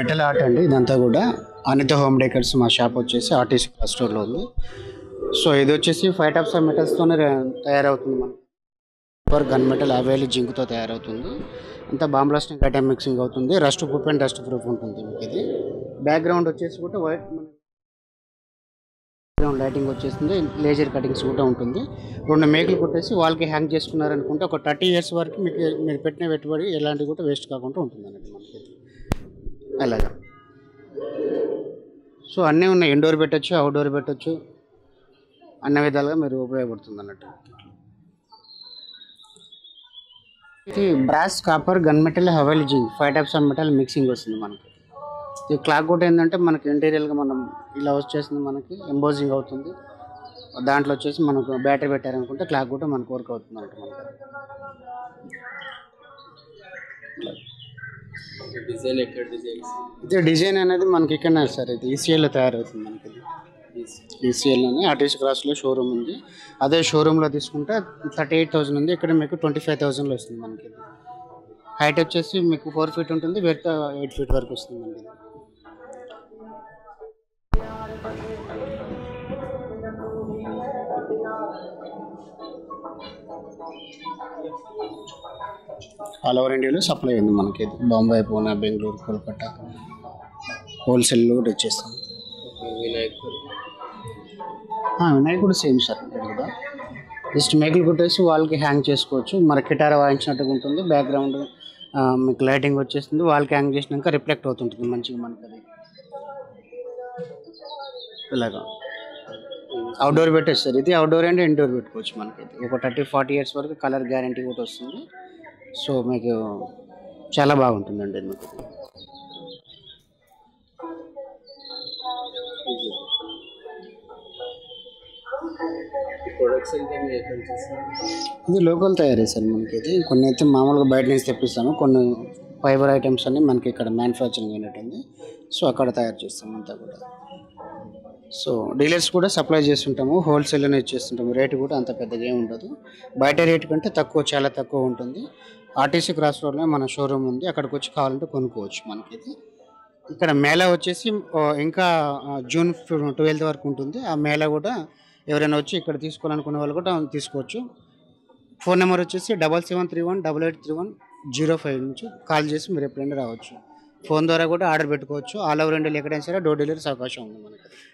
Metal art అండి ఇదంతా కూడా అనిత హోమ్ డేకర్స్ మా షాప్ వచ్చేసి ఆర్టీసీ క్లాస్ స్టోర్లో ఉంది సో ఇది వచ్చేసి ఫైవ్ టైప్స్ ఆఫ్ మెటల్స్తోనే తయారవుతుంది మనకి పర్ గన్ మెటల్ అవేలి జింక్తో తయారవుతుంది అంతా బాంబ్లాస్టింగ్ ఐటమ్ మిక్సింగ్ అవుతుంది rust proof and dust proof ఉంటుంది మీకు ఇది బ్యాక్గ్రౌండ్ వచ్చేసి కూడా వైట్ బ్యాక్గ్రౌండ్ లైటింగ్ వచ్చేస్తుంది లేజర్ కటింగ్స్ కూడా ఉంటుంది రెండు మేకులు కొట్టేసి వాళ్ళకి హ్యాంగ్ చేసుకున్నారనుకుంటే ఒక థర్టీ ఇయర్స్ వరకు మీకు మీరు పెట్టిన పెట్టుబడి ఎలాంటివి కూడా వేస్ట్ కాకుండా ఉంటుంది అన్నట్టు మనకి అలాగా సో అన్నీ ఉన్నాయి ఇండోర్ పెట్టచ్చు అవుట్డోర్ పెట్టచ్చు అన్ని విధాలుగా మీరు ఉపయోగపడుతుంది అన్నట్టు ఇది బ్రాస్ కాపర్ గన్ మెటల్ హవెల్ zinc five types of metal mixing వస్తుంది మనకి ఈ క్లాక్ కూడా ఏంటంటే మనకి ఇంటీరియర్గా మనం ఇలా వచ్చేసింది మనకి ఎంబోజింగ్ అవుతుంది దాంట్లో వచ్చేసి మనకు బ్యాటరీ పెట్టారనుకుంటే క్లాక్ కూడా మనకు వర్క్ అవుతుంది అన్నట్టు మనకి డిజైన్ ఎక్కడ డిజైన్ ఇది డిజైన్ అనేది మనకి ఇక్కడ సార్ ఇది ఈసీఎల్లో తయారవుతుంది మనకి ఇది ఈసీఎల్ అని ఆర్టీసీ క్రాస్లో షోరూమ్ ఉంది అదే షోరూంలో తీసుకుంటే థర్టీ ఎయిట్ థౌసండ్ ఉంది ఇక్కడ మీకు ట్వంటీ ఫైవ్ థౌసండ్లో వస్తుంది మనకి ఇది హైట్ వచ్చేసి మీకు ఫోర్ ఫీట్ ఉంటుంది వెయిట్ ఎయిట్ ఫీట్ వరకు వస్తుంది మనకి ఇది ఆల్ ఓవర్ ఇండియాలో సప్లై ఉంది మనకి ఇది బాంబే పూనా బెంగళూరు కోల్కతా హోల్సేల్లో కూడా ఇచ్చేస్తాం వినాయకుడు ఆ, వినాయక్ కూడా సేమ్ సార్ ఇక్కడ కూడా జస్ట్ మేకులు కొట్టేసి వాళ్ళకి హ్యాంగ్ చేసుకోవచ్చు మన కిటార వాయించినట్టుగా ఉంటుంది బ్యాక్గ్రౌండ్ మీకు లైటింగ్ వచ్చేస్తుంది వాళ్ళకి హ్యాంగ్ చేసినాక రిఫ్లెక్ట్ అవుతుంటుంది మంచిగా మనకి అది ఇలాగా అవుట్డోర్ పెట్టేసి సార్ ఇది అవుట్డోర్ అండ్ ఇండోర్ పెట్టుకోవచ్చు మనకి ఇది. ఒక థర్టీ ఫార్టీ ఇయర్స్ వరకు కలర్ గ్యారంటీ కూడా వస్తుంది సో మీకు చాలా బాగుంటుందండి మీకు ఈ ప్రొడక్ట్స్ అంటే మీరు ఎక్కడ చేస్తారు ఇది లోకల్ తయారీ సార్ మనకి ఇది కొన్ని అయితే మామూలుగా బయట నుంచి తెప్పిస్తాము కొన్ని ఫైబర్ ఐటమ్స్ అన్ని మనకి ఇక్కడ మ్యానుఫ్యాక్చరింగ్ అయినట్టుంది సో అక్కడ తయారు చేస్తాం అంతా కూడా సో డీలర్స్ కూడా సప్లై చేస్తుంటాము హోల్సేల్లోనే ఇచ్చేస్తుంటాము రేటు కూడా అంత పెద్దగా ఏమి ఉండదు బయట రేటు కంటే తక్కువ చాలా తక్కువ ఉంటుంది ఆర్టీసీ క్రాస్ రోడ్లో మన షోరూమ్ ఉంది అక్కడికి వచ్చి కావాలంటే కొనుక్కోవచ్చు మనకి ఇది ఇక్కడ మేళా వచ్చేసి ఓ, ఇంకా ఆ, జూన్ ట్వెల్త్ వరకు ఉంటుంది ఆ మేళా కూడా ఎవరైనా వచ్చి ఇక్కడ తీసుకోవాలనుకునే వాళ్ళు కూడా తీసుకోవచ్చు ఫోన్ నెంబర్ వచ్చేసి double seven three one double eight three one zero five నుంచి కాల్ చేసి మీరు ఎప్పుడైనా రావచ్చు ఫోన్ ద్వారా కూడా ఆర్డర్ పెట్టుకోవచ్చు ఆల్ ఓవర్ ఇండియాలో ఎక్కడైనా సరే డోర్ డెలివరీస్ అవకాశం ఉంది మనకి